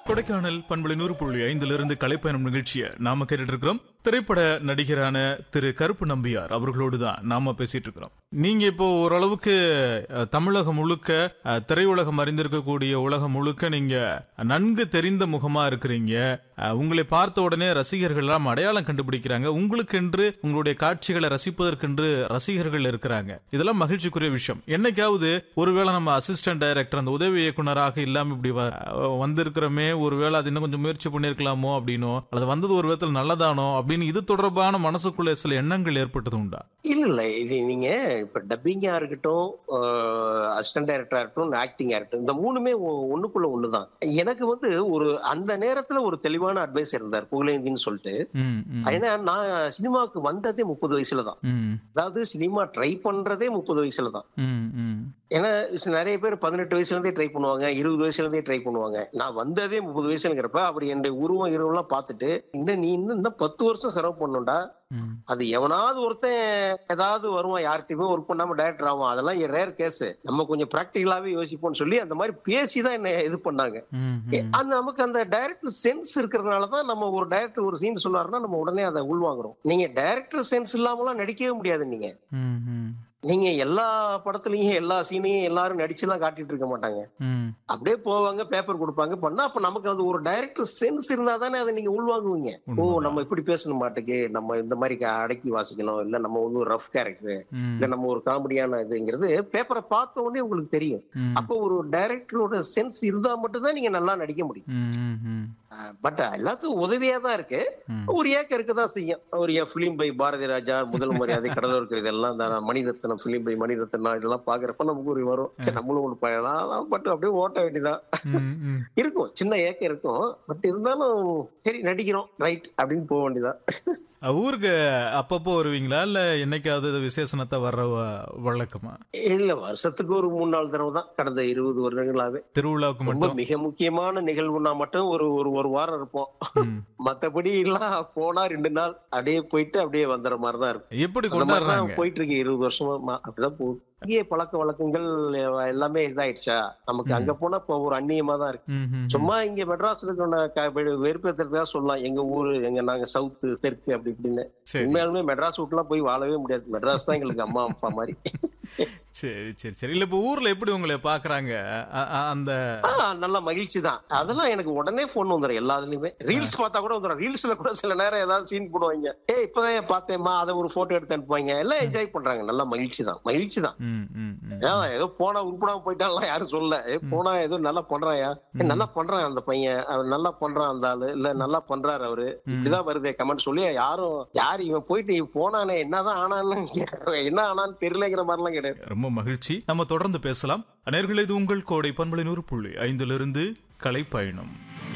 கொடைக்கானல் பண்பலை நூறு புள்ளி ஐந்திலிருந்து கலைப்பயணம் நிகழ்ச்சியை நாம கேட்டுட்டு இருக்கிறோம் திரைப்பட நடிகரான திரு கருப்பு நம்பியார் அவர்களோடு தான் நாம பேசிட்டு இருக்கிறோம் நீங்க இப்போ ஓரளவுக்கு அஹ், தமிழகம் முழுக்க அஹ், திரையுலகம் அறிந்திருக்கக்கூடிய உலகம் முழுக்க நீங்க நன்கு தெரிந்த முகமா இருக்கிறீங்க அஹ், உங்களை பார்த்த உடனே ரசிகர்கள் எல்லாம் அடையாளம் கண்டுபிடிக்கிறாங்க உங்களுக்கென்று உங்களுடைய காட்சிகளை ரசிப்பதற்கென்று ரசிகர்கள் இருக்கிறாங்க இதெல்லாம் மகிழ்ச்சிக்குரிய விஷயம் என்னைக்காவது ஒருவேளை நம்ம அசிஸ்டன்ட் டைரக்டர் அந்த உதவி இயக்குனராக இல்லாம இப்படி வ- வந்திருக்கிறோமே ஒருவேளை அது இன்னும் கொஞ்சம் முயற்சி பண்ணிருக்கலாமோ அப்படின்னோ அல்லது வந்தது ஒரு விதத்தில் நல்லதானோ அப்படின்னு இது தொடர்பான மனசுக்குள்ள சில எண்ணங்கள் ஏற்பட்டது உண்டா இல்ல இல்ல இது நீங்க இப்ப டப்பிங்கா இருக்கட்டும் அசிஸ்டன்ட் டைரக்டரா இருக்கட்டும் ஆக்டிங்கா இருக்கட்டும் இந்த மூணுமே ஒ- ஒண்ணுக்குள்ள ஒண்ணுதான் எனக்கு வந்து ஒரு அந்த நேரத்துல ஒரு தெளிவான அட்வைஸ் இருந்தார் புகழேந்தின்னு சொல்லிட்டு ம், ம், ஏன்னா நான் சினிமாவுக்கு வந்ததே முப்பது வயசுல தான் ம், அதாவது சினிமா ட்ரை பண்றதே முப்பது வயசுல தான் ம், ம், ஏன்னா நிறைய பேர் பதினெட்டு வயசுல இருந்தே ட்ரை பண்ணுவாங்க இருபது வயசுல இருந்தே ட்ரை பண்ணுவாங்க நான் வந்ததே முப்பது வயசுங்கிறப்ப அவர் என்னுடைய உருவம் இருவெல்லாம் பார்த்துட்டு இன்னும் நீ இன்னும் இன்னும் பத்து வருஷம் செலவு பண்ணுண்டா ம், அது எவனாவது ஒருத்தன் ஏதாவது வருவான் யார்கிட்டயுமே ஒர்க் பண்ணாம டைரக்டர் ஆகும் அதெல்லாம் ரேர் கேஸ் நம்ம கொஞ்சம் பிராக்டிகலாவே யோசிப்போம்னு சொல்லி அந்த மாதிரி பேசிதான் என்ன இது பண்ணாங்க ம், ஏ, அந்த நமக்கு அந்த டைரக்டர் சென்ஸ் இருக்கிறதுனால தான் நம்ம ஒரு டைரக்டர் ஒரு சீன் சொன்னாருன்னா நம்ம உடனே அதை உள்வாங்குறோம் நீங்க டைரக்டர் சென்ஸ் இல்லாமலாம் நடிக்கவே முடியாது நீங்க ம், ம், நீங்க எல்லா படத்துலயும் எல்லா சீனையும் எல்லாரும் நடிச்சுலாம் காட்டிட்டு இருக்க மாட்டாங்க ம், அப்படியே போவாங்க பேப்பர் கொடுப்பாங்க பண்ணா அப்ப நமக்கு அது ஒரு டைரக்டர் சென்ஸ் இருந்தா தானே அதை நீங்க உள்வாங்குவீங்க ஓ உண்மைதான். நம்ம இப்படி பேசணும் மாட்டுக்கு நம்ம இந்த மாதிரி க- அடக்கி வாசிக்கணும் இல்ல நம்ம வந்து ஒரு ரஃப் கேரக்டர் ம், இல்ல நம்ம ஒரு காமெடியான இதுங்கிறது பேப்பரை பார்த்த உடனே உங்களுக்கு தெரியும் ம், அப்போ ஒரு டைரக்டரோட சென்ஸ் இருந்தா மட்டும்தான் நீங்க நல்லா நடிக்க முடியும் ம், ம், ம், பட் எல்லாத்துக்கும் உதவியா தான் இருக்கு ம். ஒரு ஏக்கம் இருக்கதான் செய்யும் ஒரு பிலிம் பை பாரதி ராஜா முதல் மரியாதை கடலோருக்கு இதெல்லாம் இந்த மணிரத்னம் பிலிம் பை மணிரத்னம் இதெல்லாம் பாக்குறப்ப நமக்கு ஒரு வரும் சரி நம்மளும் ஒண்ணு பண்ணலாம் பட் அப்படியே ஓட்ட வேண்டியதான் ம், ம். இருக்கும் சின்ன ஏக்கம் இருக்கும் பட் இருந்தாலும் சரி நடிக்கிறோம் ரைட் அப்படின்னு போக வேண்டியதான் அஹ், ஊருக்கு அப்பப்போ வருவீங்களா இல்ல என்னைக்காவது இது விசேஷனத்தை வர்ற வ- வழக்கமா இல்ல வருஷத்துக்கு ஒரு மூணு நாலு தடவை தான் கடந்த இருபது வருடங்களாவே திருவிழாவுக்கு ரொம்ப மட்டும் மிக முக்கியமான நிகழ்வுனா மட்டும் ஒரு ஒரு ஒரு வாரம் இருப்போம் ம். மத்தபடி எல்லாம் போனா ரெண்டு நாள் அப்படியே போயிட்டு அப்படியே வந்துற மாதிரிதான் இருக்கும் எப்படி அந்த மாதிரி கொண்டாடுறாங்க தான் போயிட்டு இருக்கு இருபது வருஷமா மா- அப்படிதான் போகுது இங்கே பழக்க வழக்கங்கள் எல்லாமே இதாயிடுச்சா நமக்கு அங்க போனா இப்போ ஒரு அந்நியமா தான் இருக்கு ம், ம், சும்மா இங்க மெட்ராஸ்ல இருக்கிற வெறுப்பேற்றுறதா சொல்லலாம் எங்க ஊரு எங்க நாங்க சவுத்து தெற்கு அப்படி இப்படின்னு சரி உண்மையாலுமே மெட்ராஸ் விட்டுலாம் போய் வாழவே முடியாது மெட்ராஸ் தான் எங்களுக்கு அம்மா அப்பா மாதிரி சரி சரி சரி இல்ல இப்ப ஊர்ல எப்படி உங்களை பாக்குறாங்க அ- அ- அந்த ஆஹ் நல்ல மகிழ்ச்சி தான் அதெல்லாம் எனக்கு உடனே போன் வந்துடும் எல்லாத்துலயுமே ரீல்ஸ் பார்த்தா கூட வந்துடும் ரீல்ஸ்ல கூட சில நேரம் ஏதாவது சீன் போடுவாங்க ஏ இப்பதான் ஏன் பார்த்தேம்மா அதை ஒரு போட்டோ எடுத்து அனுப்புவாங்க எல்லாம் என்ஜாய் பண்றாங்க நல்ல மகிழ்ச்சி தான் மகிழ்ச்சி தான் ம், ம், ம். ஏன் ஏதோ போனா உருப்படாம போயிட்டாலாம் யாரும் சொல்ல ஏ போனா ஏதோ நல்லா பண்றாயா ஏ, நல்லா பண்றான் அந்த பையன் அவன் நல்லா பண்றான் அந்த ஆளு இல்ல நல்லா பண்றாரு அவரு இப்படிதான் வருதே கமெண்ட் சொல்லி யாரும் யார் இவன் போயிட்டு இவன் போனானே என்னதான் ஆனான்னு கேக்குறாங்க. என்ன ஆனான்னு தெரியலங்கிற மாதிரிலாம் கிடையாது ரொம்ப மகிழ்ச்சி நம்ம தொடர்ந்து பேசலாம் நேயர்களே இது உங்கள் கோடை பண்பலை நூறு புள்ளி ஐந்திலிருந்து கலை பயணம்